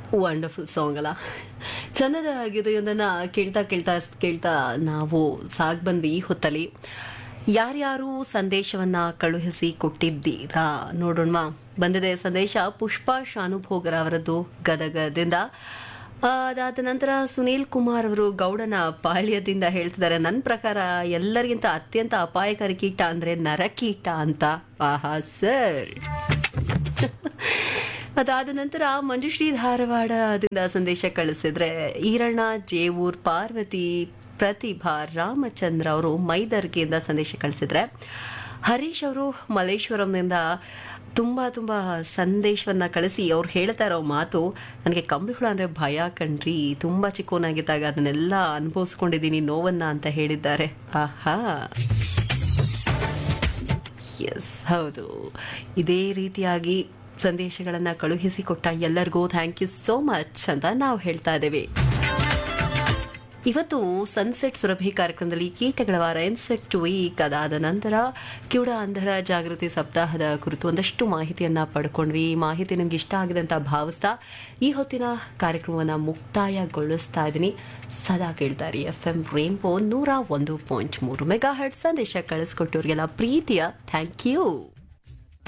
wonderful song ಅಲ್ಲ ಚಂದದ ಗೀತೆಯೊಂದನ್ನು ಕೇಳ್ತಾ ಕೇಳ್ತಾ ಕೇಳ್ತಾ ನಾವು ಸಾಗ್ ಬಂದ್ವಿ ಈ ಹೊತ್ತಲ್ಲಿ ಯಾರ್ಯಾರು ಸಂದೇಶವನ್ನ ಕಳುಹಿಸಿ ಕೊಟ್ಟಿದ್ದೀರಾ ನೋಡೋಣ ಬಂದಿದೆ ಸಂದೇಶ ಪುಷ್ಪಾ ಶಾನುಭೋಗರ ಅವರದ್ದು ಗದಗದಿಂದ ಆ, ಅದಾದ ನಂತರ ಸುನೀಲ್ ಕುಮಾರ್ ಅವರು ಗೌಡನ ಪಾಳ್ಯದಿಂದ ಹೇಳ್ತಿದ್ದಾರೆ ನನ್ನ ಪ್ರಕಾರ ಎಲ್ಲರಿಗಿಂತ ಅತ್ಯಂತ ಅಪಾಯಕಾರಿ ಕೀಟ ಅಂದ್ರೆ ನರಕೀಟ ಅಂತ ಆಹಾ ಸರ್ ಅದಾದ ನಂತರ ಮಂಜುಶ್ರೀ ಧಾರವಾಡದಿಂದ ಸಂದೇಶ ಕಳಿಸಿದ್ರೆ ಈರಣ್ಣ ಜೇವೂರ್ ಪಾರ್ವತಿ ಪ್ರತಿಭಾ ರಾಮಚಂದ್ರ ಅವರು ಮೈದರ್ಗೆಯಿಂದ ಸಂದೇಶ ಕಳಿಸಿದ್ರೆ ಹರೀಶ್ ಅವರು ಮಲ್ಲೇಶ್ವರಂನಿಂದ ತುಂಬಾ ತುಂಬಾ ಸಂದೇಶವನ್ನ ಕಳಿಸಿ ಅವ್ರು ಹೇಳ್ತಾ ಇರೋ ಮಾತು ನನಗೆ ಕಂಬಳಿಹುಳ ಅಂದ್ರೆ ಭಯ ಕಣ್ರಿ ತುಂಬಾ ಚಿಕ್ಕವನಾಗಿದ್ದಾಗ ಅದನ್ನೆಲ್ಲ ಅನುಭವಿಸ್ಕೊಂಡಿದ್ದೀನಿ ನೋವನ್ನ ಅಂತ ಹೇಳಿದ್ದಾರೆ ಆಹಾ ಎಸ್ ಹೌದು ಇದೇ ರೀತಿಯಾಗಿ ಸಂದೇಶಗಳನ್ನು ಕಳುಹಿಸಿಕೊಟ್ಟ ಎಲ್ಲರಿಗೂ ಥ್ಯಾಂಕ್ ಯು ಸೋ ಮಚ್ ಅಂತ ನಾವು ಹೇಳ್ತಾ ಇದ್ದೇವೆ ಇವತ್ತು ಸನ್ಸೆಟ್ ಸುರಭಿ ಕಾರ್ಯಕ್ರಮದಲ್ಲಿ ಕೀಟಗಳ ವಾರ ಇನ್ಸೆಕ್ಟ್ ವೀಕ್ ಅದಾದ ನಂತರ ಕಿವುಡ ಅಂಧರ ಜಾಗೃತಿ ಸಪ್ತಾಹದ ಕುರಿತು ಒಂದಷ್ಟು ಮಾಹಿತಿಯನ್ನ ಪಡ್ಕೊಂಡ್ವಿ ಈ ಮಾಹಿತಿ ನಿಮ್ಗೆ ಇಷ್ಟ ಆಗಿದೆ ಅಂತ ಭಾವಿಸ್ತಾ ಈ ಹೊತ್ತಿನ ಕಾರ್ಯಕ್ರಮವನ್ನು ಮುಕ್ತಾಯಗೊಳಿಸ್ತಾ ಇದ್ದೀನಿ ಸದಾ ಕೇಳ್ತಾ ಇರಿ ಎಫ್ ಎಂ ರೇನ್ಬೋ ನೂರ ಒಂದು ಪಾಯಿಂಟ್ ಮೂರು ಮೆಗಾ ಹರ್ಟ್ ಸಂದೇಶ ಕಳಿಸ್ಕೊಟ್ಟವ್ರಿಗೆಲ್ಲ ಪ್ರೀತಿಯ ಥ್ಯಾಂಕ್ ಯು